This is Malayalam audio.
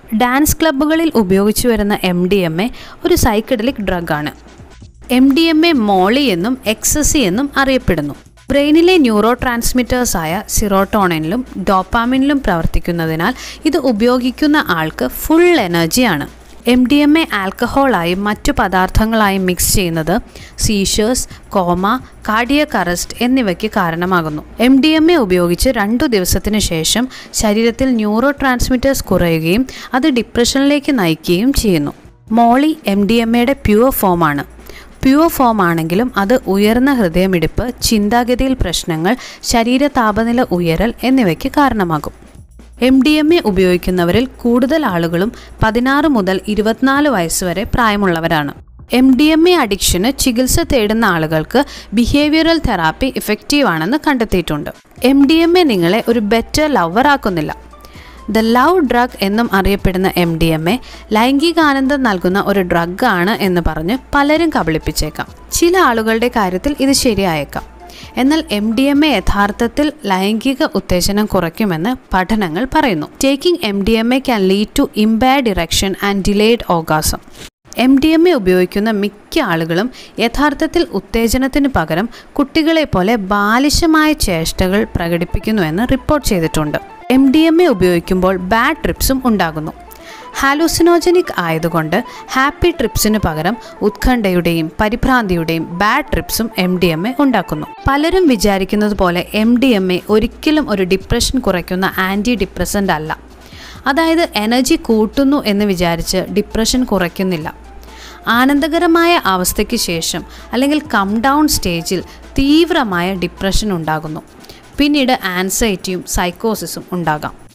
ഡാൻസ് ക്ലബ്ബുകളിൽ ഉപയോഗിച്ചു വരുന്ന എം ഡി എം എ ഒരു സൈക്കഡലിക് ഡ്രഗാണ് M D M A molly എന്നും എക്സസി എന്നും അറിയപ്പെടുന്നു ബ്രെയിനിലെ ന്യൂറോ ട്രാൻസ്മിറ്റേഴ്സായ സിറോട്ടോണിനിലും ഡോപ്പാമിനിലും പ്രവർത്തിക്കുന്നതിനാൽ ഇത് ഉപയോഗിക്കുന്ന ആൾക്ക് ഫുൾ എനർജിയാണ് എം ഡി എം എ ആൽക്കഹോളായും മറ്റു പദാർത്ഥങ്ങളായും മിക്സ് ചെയ്യുന്നത് സീഷേഴ്സ് കോമ കാർഡിയക് അറസ്റ്റ് എന്നിവയ്ക്ക് കാരണമാകുന്നു എം ഡി എം എ ഉപയോഗിച്ച് രണ്ടു ദിവസത്തിന് ശേഷം ശരീരത്തിൽ ന്യൂറോ ട്രാൻസ്മിറ്റേഴ്സ് കുറയുകയും അത് ഡിപ്രഷനിലേക്ക് നയിക്കുകയും ചെയ്യുന്നു മോളി എം ഡി എം എയുടെ പ്യുവർ ഫോമാണ് പ്യുവർ ഫോം ആണെങ്കിലും അത് ഉയർന്ന ഹൃദയമിടിപ്പ് ചിന്താഗതിയിൽ പ്രശ്നങ്ങൾ ശരീര താപനില ഉയരൽ എന്നിവയ്ക്ക് കാരണമാകും എം ഡി എം എ ഉപയോഗിക്കുന്നവരിൽ കൂടുതൽ ആളുകളും പതിനാറ് മുതൽ ഇരുപത്തിനാല് വയസ്സ് വരെ പ്രായമുള്ളവരാണ് എം ഡി എം എ അഡിക്ഷന് ചികിത്സ തേടുന്ന ആളുകൾക്ക് ബിഹേവിയറൽ തെറാപ്പി ഇഫക്റ്റീവ് ആണെന്ന് കണ്ടെത്തിയിട്ടുണ്ട് എം ഡി എം എ നിങ്ങളെ ഒരു ബെറ്റർ ലവർ ആക്കുന്നില്ല ദ ലവ് ഡ്രഗ് എന്നും അറിയപ്പെടുന്ന എം ഡി എം എ ലൈംഗികാനന്ദം നൽകുന്ന ഒരു ഡ്രഗാണ് എന്ന് പറഞ്ഞ് പലരും കബളിപ്പിച്ചേക്കാം ചില ആളുകളുടെ കാര്യത്തിൽ ഇത് ശരിയായേക്കാം എന്നാൽ എം ഡി എം എ യഥാർത്ഥത്തിൽ ലൈംഗിക ഉത്തേജനം കുറയ്ക്കുമെന്ന് പഠനങ്ങൾ പറയുന്നു taking M D M A can lead to impaired erection and delayed orgasm M D M A ഉപയോഗിക്കുന്ന മിക്ക ആളുകളും യഥാർത്ഥത്തിൽ ഉത്തേജനത്തിന് പകരം കുട്ടികളെ പോലെ ബാലിശമായ ചേഷ്ടകൾ പ്രകടിപ്പിക്കുന്നുവെന്ന് റിപ്പോർട്ട് ചെയ്തിട്ടുണ്ട് എം ഡി എം എ ഉപയോഗിക്കുമ്പോൾ ബാഡ് ട്രിപ്സും ഉണ്ടാകുന്നു ഹാലൂസിനോജനിക് ആയതുകൊണ്ട് ഹാപ്പി ട്രിപ്സിന് പകരം ഉത്കണ്ഠയുടെയും പരിഭ്രാന്തിയുടെയും ബാഡ് ട്രിപ്സും എം ഡി എം എ ഉണ്ടാക്കുന്നു പലരും വിചാരിക്കുന്നത് പോലെ എം ഡി എം എ ഒരിക്കലും ഒരു ഡിപ്രഷൻ കുറയ്ക്കുന്ന ആൻറ്റി ഡിപ്രസൻ്റ് അല്ല അതായത് എനർജി കൂട്ടുന്നു എന്ന് വിചാരിച്ച് ഡിപ്രഷൻ കുറയ്ക്കുന്നില്ല ആനന്ദകരമായ അവസ്ഥയ്ക്ക് ശേഷം അല്ലെങ്കിൽ കം ഡൗൺ സ്റ്റേജിൽ തീവ്രമായ ഡിപ്രഷൻ ഉണ്ടാകുന്നു പിന്നീട് ആൻസൈറ്റിയും സൈക്കോസിസും ഉണ്ടാകാം